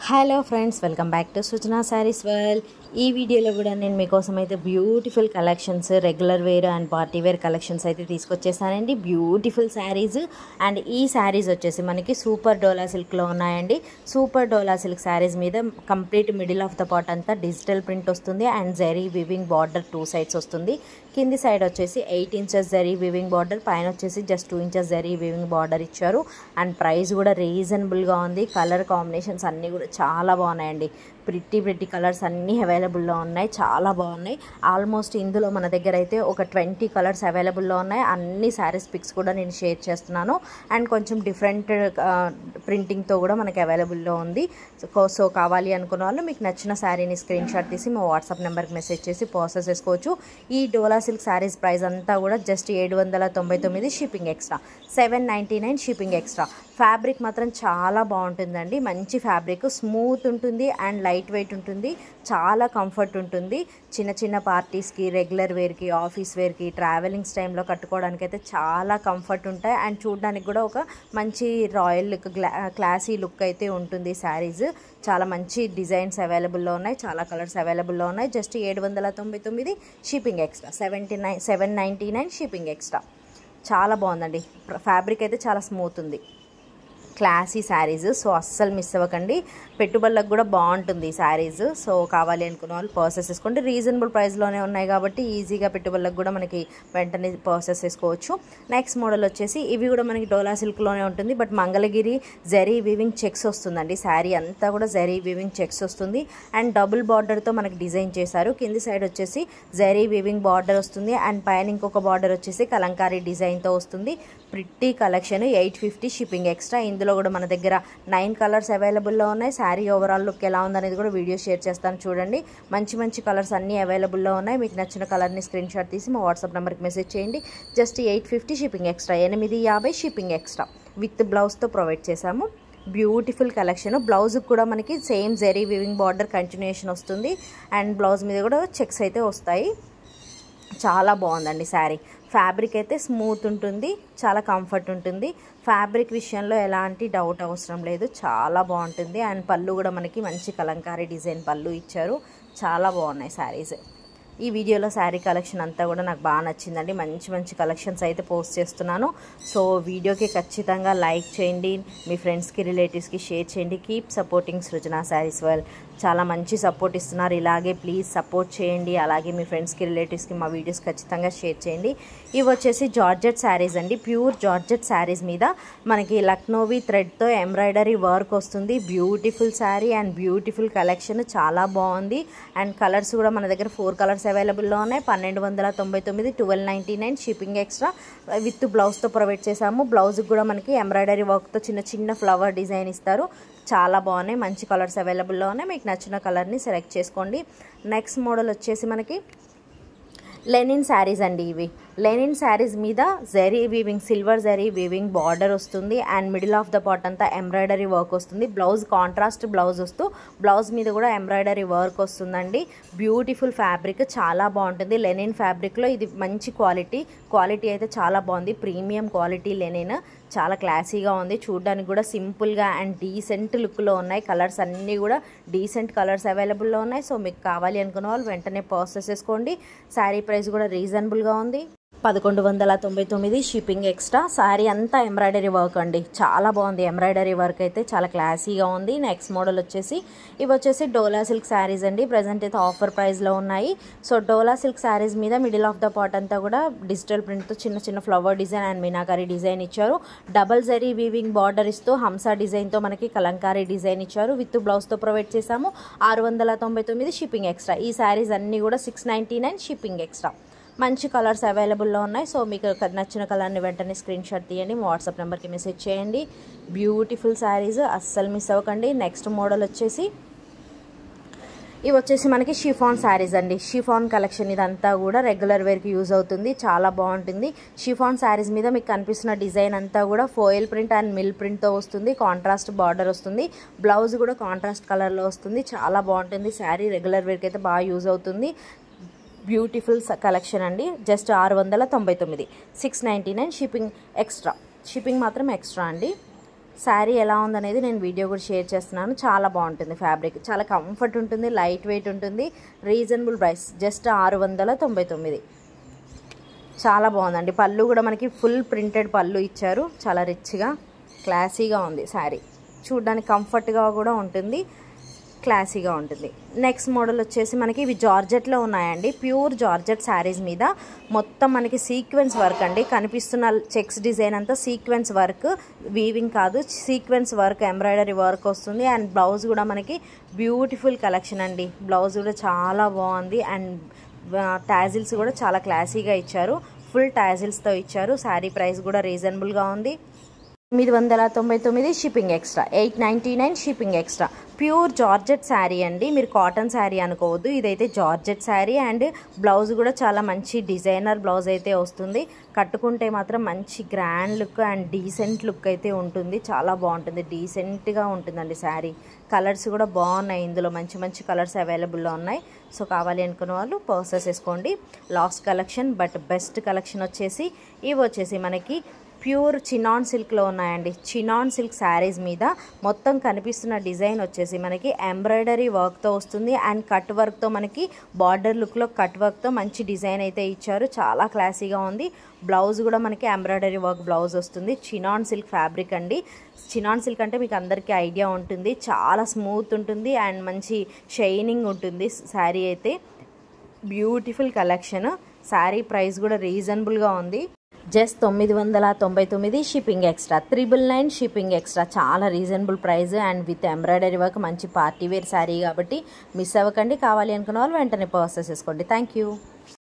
hello friends welcome back to Suchana sarees well ఈ వీడియోలో కూడా నేను మీకోసం అయితే beautiful collections regular wear and party wear collections అయితే తీసుకొచ్చేసానండి బ్యూటిఫుల్ శారీస్ అండ్ ఈ శారీస్ వచ్చేసి మనకి సూపర్ డోలా సిల్క్లో ఉన్నాయండి సూపర్ డోలా సిల్క్ శారీస్ మీద complete middle of the pot అంతా డిజిటల్ ప్రింట్ వస్తుంది and zari weaving border two sides వస్తుంది కింది సైడ్ వచ్చేసి eight inches zari weaving border పైన వచ్చేసి just two inches zari weaving border ఇచ్చారు అండ్ ప్రైస్ కూడా రీజనబుల్గా ఉంది కలర్ కాంబినేషన్స్ అన్నీ కూడా చాలా బాగున్నాయండి ప్రిట్టి ప్రిట్టి కలర్స్ అన్నీ అవైలబుల్లో ఉన్నాయి చాలా బాగున్నాయి ఆల్మోస్ట్ ఇందులో మన దగ్గర అయితే ఒక ట్వంటీ కలర్స్ అవైలబుల్లో ఉన్నాయి అన్ని శారీస్ పిక్స్ కూడా నేను షేర్ చేస్తున్నాను అండ్ కొంచెం డిఫరెంట్ ప్రింటింగ్తో కూడా మనకి అవైలబుల్లో ఉంది సో సో కావాలి అనుకున్న వాళ్ళు మీకు నచ్చిన శారీని స్క్రీన్ షాట్ తీసి మా వాట్సాప్ నెంబర్కి మెసేజ్ చేసి ప్రాసెస్ చేసుకోవచ్చు ఈ డోలా సిల్క్ శారీస్ ప్రైస్ అంతా కూడా జస్ట్ ఏడు వందల తొంభై తొమ్మిది shipping extra seven ninety nine shipping extra fabric మాత్రం చాలా బాగుంటుందండి మంచి ఫ్యాబ్రిక్ స్మూత్ ఉంటుంది అండ్ లైట్ వెయిట్ ఉంటుంది చాలా కంఫర్ట్ ఉంటుంది చిన్న చిన్న పార్టీస్కి రెగ్యులర్ వేర్కి ఆఫీస్ వేర్కి ట్రావెలింగ్స్ టైంలో కట్టుకోవడానికి అయితే చాలా కంఫర్ట్ ఉంటాయి అండ్ చూడడానికి కూడా ఒక మంచి రాయల్ లుక్ క్లాసీ లుక్ అయితే ఉంటుంది శారీస్ చాలా మంచి డిజైన్స్ అవైలబుల్లో ఉన్నాయి చాలా కలర్స్ అవైలబుల్లో ఉన్నాయి జస్ట్ ఏడు వందల తొంభై తొమ్మిది shipping extra seventy nine seven ninety nine shipping extra చాలా బాగుందండి ఫ్యాబ్రిక్ అయితే చాలా స్మూత్ ఉంది క్లాసీ శారీస్ సో అస్సలు మిస్ అవ్వకండి పెట్టుబడులకు కూడా బాగుంటుంది ఈ శారీస్ సో కావాలి అనుకున్న వాళ్ళు పర్సెస్ చేసుకోండి రీజనబుల్ ప్రైస్లోనే ఉన్నాయి కాబట్టి ఈజీగా పెట్టుబడులకు కూడా మనకి వెంటనే పర్సెస్ చేసుకోవచ్చు నెక్స్ట్ మోడల్ వచ్చేసి ఇవి కూడా మనకి డోలా సిల్క్లోనే ఉంటుంది but Mangalagiri zari weaving checks వస్తుందండి శారీ అంతా కూడా జరీ వివింగ్ చెక్స్ వస్తుంది అండ్ డబుల్ బార్డర్తో మనకి డిజైన్ చేశారు కింది సైడ్ వచ్చేసి జరీ వివింగ్ బార్డర్ వస్తుంది అండ్ పైన ఇంకొక బార్డర్ వచ్చేసి కలంకారీ డిజైన్తో వస్తుంది pretty collection eight fifty shipping extra ఇందులో కూడా మన దగ్గర నైన్ కలర్స్ అవైలబుల్లో ఉన్నాయి శారీ ఓవరాల్ లుక్ ఎలా ఉందనేది కూడా వీడియో షేర్ చేస్తాను చూడండి మంచి మంచి కలర్స్ అన్నీ అవైలబుల్లో ఉన్నాయి మీకు నచ్చిన కలర్ని స్క్రీన్ షాట్ తీసి మా వాట్సాప్ నెంబర్కి మెసేజ్ చేయండి just eight fifty shipping extra ఎనిమిది యాభై షిప్పింగ్ ఎక్స్ట్రా విత్ బ్లౌజ్తో ప్రొవైడ్ చేశాము బ్యూటిఫుల్ కలెక్షన్ బ్లౌజ్ కూడా మనకి same zari weaving border continuation వస్తుంది అండ్ బ్లౌజ్ మీద కూడా చెక్స్ అయితే వస్తాయి చాలా బాగుందండి శారీ ఫ్యాబ్రిక్ అయితే స్మూత్ ఉంటుంది చాలా కంఫర్ట్ ఉంటుంది ఫ్యాబ్రిక్ విషయంలో ఎలాంటి డౌట్ అవసరం లేదు చాలా బాగుంటుంది అండ్ పళ్ళు కూడా మనకి మంచి కలంకారీ డిజైన్ పళ్ళు ఇచ్చారు చాలా బాగున్నాయి శారీస్ ఈ వీడియోలో శారీ కలెక్షన్ అంతా కూడా నాకు బాగా నచ్చిందండి మంచి మంచి కలెక్షన్స్ అయితే పోస్ట్ చేస్తున్నాను సో వీడియోకి ఖచ్చితంగా లైక్ చేయండి మీ ఫ్రెండ్స్కి రిలేటివ్స్కి షేర్ చేయండి keep supporting Srujana sarees well చాలా మంచి సపోర్ట్ ఇస్తున్నారు ఇలాగే ప్లీజ్ సపోర్ట్ చేయండి అలాగే మీ ఫ్రెండ్స్కి రిలేటివ్స్కి మా వీడియోస్ ఖచ్చితంగా షేర్ చేయండి ఇవి వచ్చేసి జార్జెట్ శారీస్ అండి ప్యూర్ జార్జెట్ శారీస్ మీద మనకి లక్నోవి థ్రెడ్తో ఎంబ్రాయిడరీ వర్క్ వస్తుంది beautiful sari and beautiful collection చాలా బాగుంది అండ్ కలర్స్ కూడా మన దగ్గర ఫోర్ కలర్స్ అవైలబుల్లో ఉన్నాయి పన్నెండు వందల తొంభై తొమ్మిది twelve ninety nine shipping extra with బ్లౌజ్తో ప్రొవైడ్ చేసాము బ్లౌజ్కి కూడా మనకి ఎంబ్రాయిడరీ వర్క్తో చిన్న చిన్న ఫ్లవర్ డిజైన్ ఇస్తారు చాలా బాగున్నాయి మంచి కలర్స్ అవైలబుల్లో ఉన్నాయి మీకు నచ్చిన కలర్ని సెలెక్ట్ చేసుకోండి నెక్స్ట్ మోడల్ వచ్చేసి మనకి లెనిన్ శారీస్ అండి ఇవి లెనిన్ శారీస్ మీద zari weaving silver zari weaving border వస్తుంది and middle of the pot అంతా ఎంబ్రాయిడరీ వర్క్ వస్తుంది బ్లౌజ్ కాంట్రాస్ట్ బ్లౌజ్ వస్తూ బ్లౌజ్ మీద కూడా ఎంబ్రాయిడరీ వర్క్ వస్తుందండి బ్యూటిఫుల్ ఫ్యాబ్రిక్ చాలా బాగుంటుంది లెనిన్ ఫ్యాబ్రిక్లో ఇది మంచి క్వాలిటీ క్వాలిటీ అయితే చాలా బాగుంది ప్రీమియం క్వాలిటీ లెనిన్ చాలా క్లాసీగా ఉంది చూడడానికి కూడా సింపుల్గా అండ్ డీసెంట్ లుక్లో ఉన్నాయి కలర్స్ అన్నీ కూడా డీసెంట్ కలర్స్ అవైలబుల్లో ఉన్నాయి సో మీకు కావాలి అనుకున్న వాళ్ళు వెంటనే పర్చేస్ చేసుకోండి శారీ ప్రైస్ కూడా రీజనబుల్గా ఉంది పదకొండు వందల తొంభై తొమ్మిది షిప్పింగ్ ఎక్స్ట్రా శారీ అంతా ఎంబ్రాయిడరీ వర్క్ అండి చాలా బాగుంది ఎంబ్రాయిడరీ వర్క్ అయితే చాలా క్లాసీగా ఉంది నెక్స్ట్ మోడల్ వచ్చేసి ఇవి వచ్చేసి డోలా సిల్క్ శారీస్ అండి ప్రజెంట్ అయితే ఆఫర్ ప్రైస్లో ఉన్నాయి సో డోలా సిల్క్ శారీస్ మీద మిడిల్ ఆఫ్ ద పాట్ అంతా కూడా డిజిటల్ ప్రింట్తో చిన్న చిన్న flower design and Meenakari design ఇచ్చారు డబల్ జరీ వీవింగ్ బార్డర్ ఇస్తూ హంసా డిజైన్తో మనకి కలంకారీ డిజైన్ ఇచ్చారు విత్ బ్లౌజ్తో ప్రొవైడ్ చేశాము ఆరు వందల తొంభై తొమ్మిది షిప్పింగ్ ఎక్స్ట్రా ఈ శారీస్ అన్నీ కూడా six ninety nine shipping extra మంచి కలర్స్ అవైలబుల్లో ఉన్నాయి సో మీకు నచ్చిన కలర్ని వెంటనే స్క్రీన్ షాట్ తీయండి మా వాట్సాప్ నెంబర్కి మెసేజ్ చేయండి బ్యూటిఫుల్ శారీస్ అస్సలు మిస్ అవ్వకండి నెక్స్ట్ మోడల్ వచ్చేసి ఇవి వచ్చేసి మనకి షిఫాన్ శారీస్ అండి షిఫాన్ కలెక్షన్ ఇదంతా కూడా రెగ్యులర్ వేర్కి యూజ్ అవుతుంది చాలా బాగుంటుంది షిఫాన్ శారీస్ మీద మీకు కనిపిస్తున్న డిజైన్ అంతా కూడా ఫోయిల్ ప్రింట్ అండ్ మిల్ ప్రింట్తో వస్తుంది కాంట్రాస్ట్ బార్డర్ వస్తుంది బ్లౌజ్ కూడా కాంట్రాస్ట్ కలర్లో వస్తుంది చాలా బాగుంటుంది శారీ రెగ్యులర్ వేర్కి అయితే బాగా యూజ్ అవుతుంది బ్యూటిఫుల్ కలెక్షన్ అండి జస్ట్ ఆరు వందల తొంభై తొమ్మిది six ninety nine shipping extra shipping మాత్రం ఎక్స్ట్రా అండి శారీ ఎలా ఉందనేది నేను వీడియో కూడా షేర్ చేస్తున్నాను చాలా బాగుంటుంది ఫ్యాబ్రిక్ చాలా కంఫర్ట్ ఉంటుంది లైట్ వెయిట్ ఉంటుంది రీజనబుల్ ప్రైస్ జస్ట్ ఆరు వందల తొంభై తొమ్మిది చాలా బాగుందండి పళ్ళు కూడా మనకి ఫుల్ ప్రింటెడ్ పళ్ళు ఇచ్చారు చాలా రిచ్గా క్లాసీగా ఉంది శారీ చూడ్డానికి కంఫర్ట్గా కూడా ఉంటుంది క్లాసీగా ఉంటుంది నెక్స్ట్ మోడల్ వచ్చేసి మనకి ఇవి జార్జెట్లో ఉన్నాయండి ప్యూర్ జార్జెట్ శారీస్ మీద మొత్తం మనకి సీక్వెన్స్ వర్క్ అండి కనిపిస్తున్న చెక్స్ డిజైన్ అంతా సీక్వెన్స్ వర్క్ వీవింగ్ కాదు సీక్వెన్స్ వర్క్ ఎంబ్రాయిడరీ వర్క్ వస్తుంది అండ్ బ్లౌజ్ కూడా మనకి బ్యూటిఫుల్ కలెక్షన్ అండి బ్లౌజ్ కూడా చాలా బాగుంది అండ్ టాజిల్స్ కూడా చాలా క్లాసీగా ఇచ్చారు ఫుల్ టాజిల్స్తో ఇచ్చారు శారీ ప్రైస్ కూడా రీజనబుల్గా ఉంది తొమ్మిది వందల తొంభై తొమ్మిది shipping extra eight ninety nine shipping extra pure georgette sari అండి మీరు కాటన్ శారీ అనుకోవద్దు ఇదైతే జార్జెట్ శారీ అండ్ బ్లౌజ్ కూడా చాలా మంచి డిజైనర్ బ్లౌజ్ అయితే వస్తుంది కట్టుకుంటే మాత్రం మంచి grand look and decent look అయితే ఉంటుంది చాలా బాగుంటుంది డీసెంట్గా ఉంటుందండి శారీ కలర్స్ కూడా బాగున్నాయి ఇందులో మంచి మంచి కలర్స్ అవైలబుల్లో ఉన్నాయి సో కావాలి అనుకున్న వాళ్ళు పర్సెస్ వేసుకోండి last collection but best collection వచ్చేసి ఇవి వచ్చేసి మనకి ప్యూర్ చినాన్ సిల్క్లో ఉన్నాయండి చినాన్ సిల్క్ శారీస్ మీద మొత్తం కనిపిస్తున్న డిజైన్ వచ్చేసి మనకి ఎంబ్రాయిడరీ వర్క్తో వస్తుంది అండ్ కట్ వర్క్తో మనకి బార్డర్ లుక్లో కట్ వర్క్తో మంచి డిజైన్ అయితే ఇచ్చారు చాలా క్లాసీగా ఉంది బ్లౌజ్ కూడా మనకి ఎంబ్రాయిడరీ వర్క్ బ్లౌజ్ వస్తుంది చినాన్ సిల్క్ ఫ్యాబ్రిక్ అండి చినాన్ సిల్క్ అంటే మీకు అందరికీ ఐడియా ఉంటుంది చాలా స్మూత్ ఉంటుంది అండ్ మంచి షైనింగ్ ఉంటుంది శారీ అయితే బ్యూటిఫుల్ కలెక్షన్ శారీ ప్రైస్ కూడా రీజనబుల్గా ఉంది జస్ట్ తొమ్మిది వందల తొంభై తొమ్మిది shipping extra triple nine shipping extra చాలా reasonable price and with embroidery work మంచి పార్టీ వేర్ శారీ కాబట్టి మిస్ అవ్వకండి కావాలి అనుకున్న వాళ్ళు వెంటనే పర్చేస్ చేసుకోండి థ్యాంక్ యూ